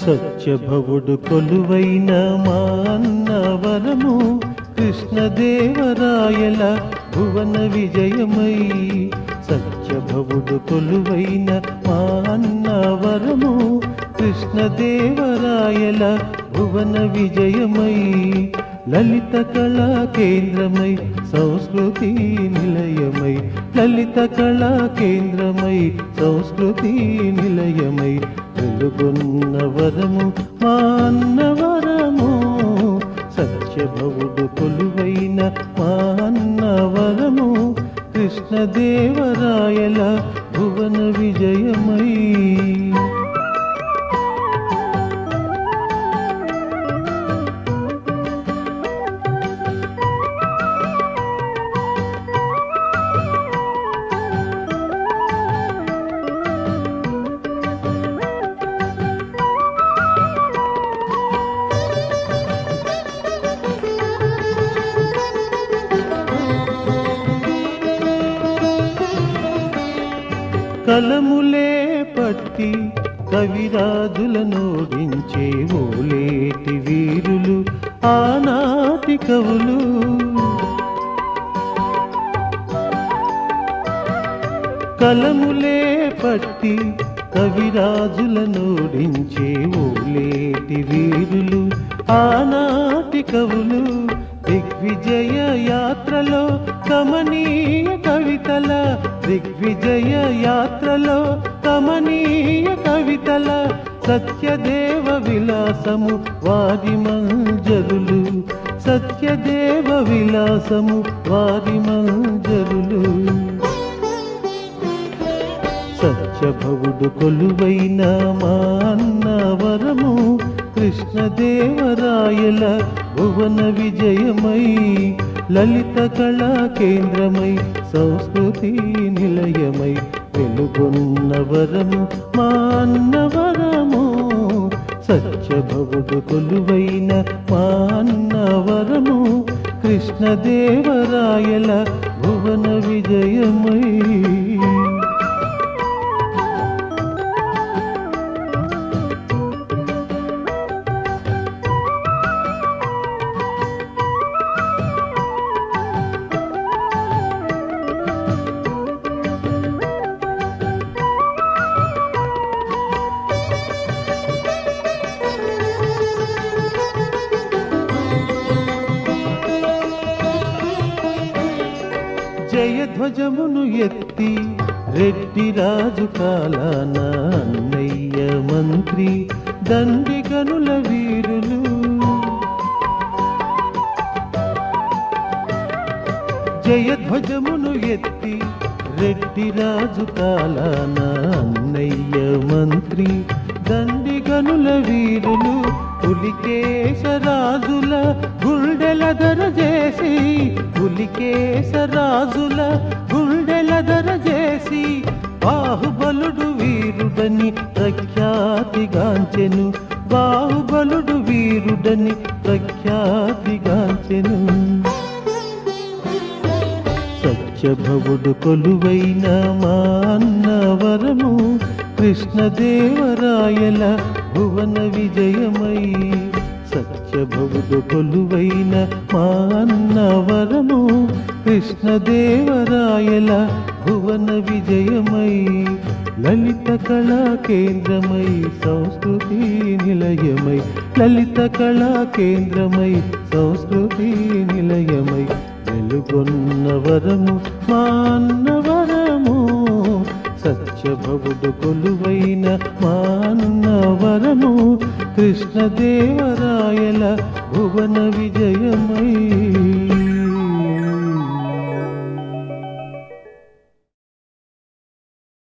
సత్యభవుడు కొలువైన మా అన్నవరము కృష్ణదేవరాయల భువన విజయమై సత్యభవుడు కొలువైన మా అన్నవరము కృష్ణదేవరాయల భువన విజయమై లలిత కళా కేంద్రమై సంస్కృతి నిలయమై లలిత కళా కేంద్రమై సంస్కృతి నిలయమై వెలుగొన్న వరము మా అన్నవరము సత్యభవుడు కొలువైన మా అన్నవరము కృష్ణదేవరాయల భువన విజయమై కలములే పట్టి కవిరాజులనోడించే ఓలేటి వీరులు ఆనాటి కవులు కలములే పట్టి కవిరాజులనోడించే ఓలేటి వీరులు ఆనాటి కవులు దిగ్విజయ యాత్రలో కమనీయ కవితల దిగ్విజయ యాత్రలో కమనీయ కవితల సత్యదేవ విలాసము వారి మంజరులు సత్యదేవ విలాసము వారి మంజరులు సత్యభవుడు కొలువైన మా అన్నవరము కృష్ణదేవరాయల భువన విజయమై లలిత కళా కేంద్రమై సంస్కృతి నిలయమై వెలుగొన్న వరము మా అన్నవరము సత్యభవుడు కొలువైన మా అన్నవరము కృష్ణదేవరాయల భువన విజయమై జయధ్వజమును ఎత్తి రెడ్డి రాజు కాలాన అన్నయ్య మంత్రి దండిగనుల వీరులు జయధ్వజమును ఎత్తి రెడ్డి రాజు కాలాన అన్నయ్య మంత్రి దండిగనుల వీరులు పులికేశరాజుల గుండెల దర చేసి పులికేశరాజుల గుండెల దర చేసి బాహుబలుడు వీరుడని ప్రఖ్యాతిగాంచెను బాహుబలుడు వీరుడని ప్రఖ్యాతిగాంచెను సత్యభవుడు కొలువైన మా అన్నవరము కృష్ణదేవరాయల భువన విజయమై సత్యభవుడు కొలువైన మా అన్నవరము కృష్ణదేవరాయల భువన విజయమై లలిత కళా కేంద్రమై సంస్కృతి నిలయమై లలిత కళా కేంద్రమై సంస్కృతి నిలయమై వెలుగొన్న వరము మా అన్నవరము సత్యభవుడు కొలువైన మా అన్నవరము కృష్ణదేవరాయల భువన విజయమై